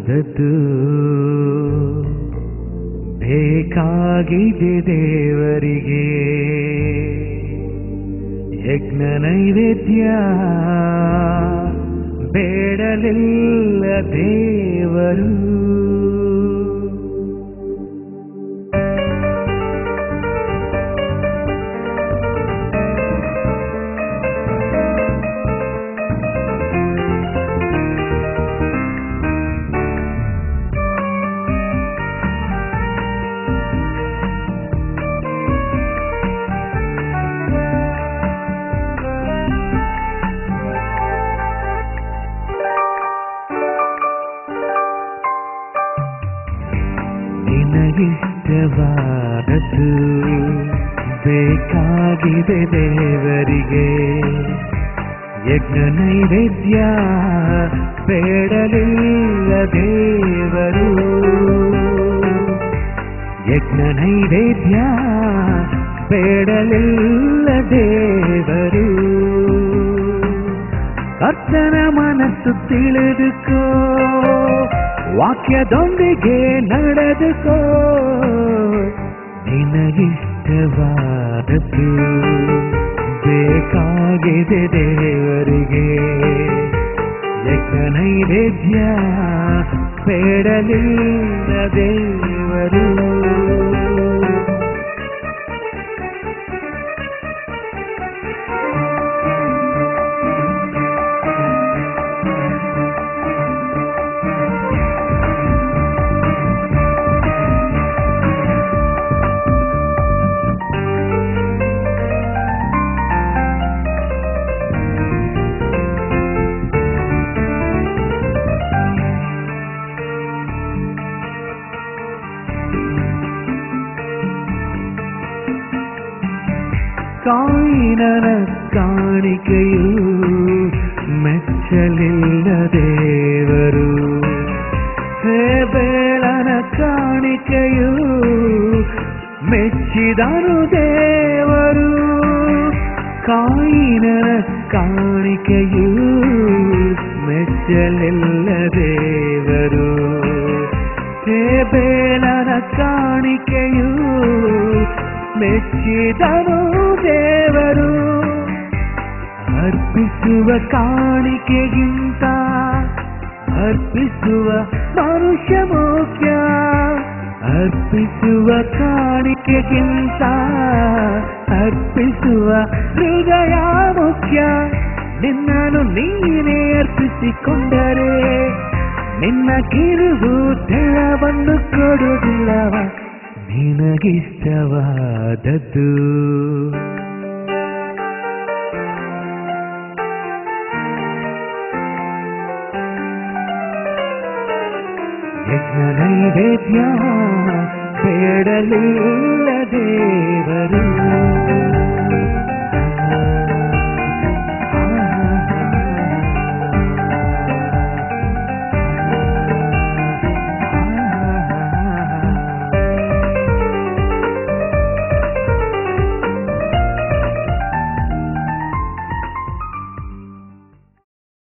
ಬೇಕಾದದ್ದು ಬೇಕಾಗಿದೆ ದೇವರಿಗೆ ಯಜ್ಞ ನೈವೇದ್ಯ ಬೇಡಲಿಲ್ಲ ದೇವರು ನಿನಗಿಷ್ಟವಾದದ್ದು ಬೇಕಾಗಿದೆ ದೇವರಿಗೆ ಯಜ್ಞ ನೈವೇದ್ಯ ಬೇಡಲಿಲ್ಲ ದೇವರು ಯಜ್ಞ ನೈವೇದ್ಯ ಬೇಡಲಿಲ್ಲ ದೇವರು ಕರ್ತನ ಮನಸ್ಸು ತಿಳಿದುಕೋ ವಾಕ್ಯದೊಂದಿಗೆ ನಡೆದುಕೋ ನಿನಗಿಷ್ಟವಾದದ್ದು ಬೇಕಾಗಿದೆ ದೇವರಿಗೆ ಯಜ್ಞ ನೈವೇದ್ಯ ಬೇಡಲಿಲ್ಲ ದೇವರು ಕಾಯಿನನ ಕಾಣಿಕೆಯು ಮೆಚ್ಚಲಿಲ್ಲ ದೇವರು ಬೇಳನ ಕಾಣಿಕೆಯು ಮೆಚ್ಚಿದನು ದೇವರು ಕಾಯಿನನ ಕಾಣಿಕೆಯು ಮೆಚ್ಚಲಿಲ್ಲ ದೇವರು ಬೇಳನ ಕಾಣಿಕೆಯು ಮೆಚ್ಚಿದನು ದೇವರು ಅರ್ಪಿಸುವ ಕಾಣಿಕೆಗಿಂತ ಅರ್ಪಿಸುವ ಮನುಷ್ಯ ಮುಖ್ಯ ಅರ್ಪಿಸುವ ಕಾಣಿಕೆಗಿಂತ ಅರ್ಪಿಸುವ ಹೃದಯ ಮುಖ್ಯ ನಿನ್ನನ್ನು ನೀನೇ ಅರ್ಪಿಸಿಕೊಂಡರೆ ನಿನ್ನ ಕಿರುವು ದೇಹವನ್ನು ಕೊಡುವುದಿಲ್ಲವ ನಿನಗಿಷ್ಟವಾದದ್ದು ಯಜ್ಞ ನೈವೇದ್ಯ ಬೇಡಲಿಲ್ಲ ದೇವರು